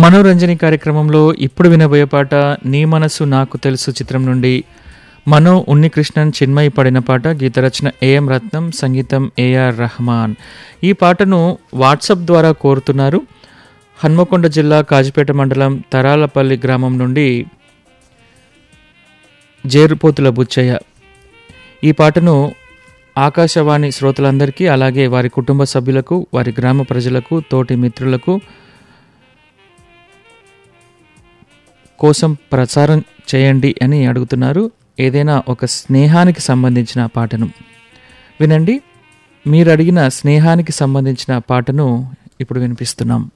మనోరంజని కార్యక్రమంలో ఇప్పుడు వినబోయే పాట నీ మనసు నాకు తెలుసు చిత్రం నుండి మనో ఉన్నికృష్ణన్ చిన్మయి పడిన పాట గీతరచన ఏఎం రత్నం సంగీతం ఏఆర్ రహమాన్ ఈ పాటను వాట్సాప్ ద్వారా కోరుతున్నారు హన్మకొండ జిల్లా కాజిపేట మండలం తరాలపల్లి గ్రామం నుండి జేరుపోతుల బుచ్చయ్య ఈ పాటను ఆకాశవాణి శ్రోతలందరికీ అలాగే వారి కుటుంబ సభ్యులకు వారి గ్రామ ప్రజలకు తోటి మిత్రులకు కోసం ప్రచారం చేయండి అని అడుగుతున్నారు ఏదైనా ఒక స్నేహానికి సంబంధించిన పాటను వినండి మీరు అడిగిన స్నేహానికి సంబంధించిన పాటను ఇప్పుడు వినిపిస్తున్నాం